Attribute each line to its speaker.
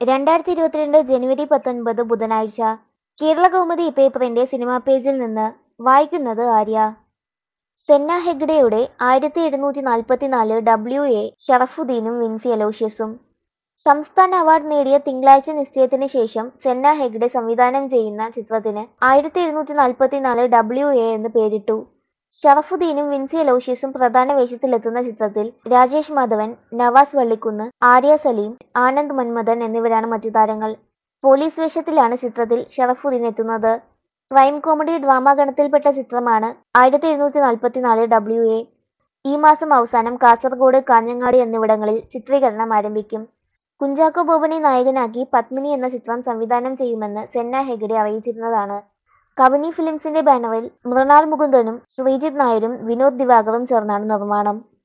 Speaker 1: രണ്ടായിരത്തി ഇരുപത്തിരണ്ട് ജനുവരി പത്തൊൻപത് ബുധനാഴ്ച കേരള കൗമുദി പേപ്പറിന്റെ സിനിമാ പേജിൽ നിന്ന് വായിക്കുന്നത് ആര്യ സെന്ന ഹെഗ്ഡെയുടെ ആയിരത്തി എഴുന്നൂറ്റി നാൽപ്പത്തിനാല് ഡബ്ല്യു എ ഷറഫുദ്ദീനും വിൻസി അലോഷ്യസും സംസ്ഥാന അവാർഡ് നേടിയ തിങ്കളാഴ്ച നിശ്ചയത്തിന് ശേഷം സെന്ന ഹെഗ്ഡെ സംവിധാനം ചെയ്യുന്ന ചിത്രത്തിന് ആയിരത്തി എഴുന്നൂറ്റി നാൽപ്പത്തിനാല് ഡബ്ല്യു എ എന്ന് പേരിട്ടു ഷറഫുദ്ദീനും വിൻസി അലോഷ്യസും പ്രധാന വേഷത്തിലെത്തുന്ന ചിത്രത്തിൽ രാജേഷ് മാധവൻ നവാസ് വള്ളിക്കുന്ന് ആര്യ സലീം ആനന്ദ് മന്മഥൻ എന്നിവരാണ് മറ്റു താരങ്ങൾ പോലീസ് വേഷത്തിലാണ് ചിത്രത്തിൽ ഷറഫുദ്ദീൻ എത്തുന്നത് ക്രൈം കോമഡി ഡ്രാമ ഗണത്തിൽപ്പെട്ട ചിത്രമാണ് ആയിരത്തി എഴുന്നൂറ്റി നാൽപ്പത്തിനാല് ഡബ്ല്യു എ ഈ മാസം അവസാനം കാസർഗോഡ് കാഞ്ഞങ്ങാട് എന്നിവിടങ്ങളിൽ ചിത്രീകരണം ആരംഭിക്കും കുഞ്ചാക്കോ ബോബനെ നായകനാക്കി പത്മിനി എന്ന ചിത്രം സംവിധാനം ചെയ്യുമെന്ന് സെന്ന ഹെഗ്ഡെ അറിയിച്ചിരുന്നതാണ് കബനി ഫിലിംസിന്റെ ബാനറിൽ മൃണാൾ മുകുന്ദനും ശ്രീജിത്ത് നായരും വിനോദ് ദിവാകറും ചേർന്നാണ് നിർമ്മാണം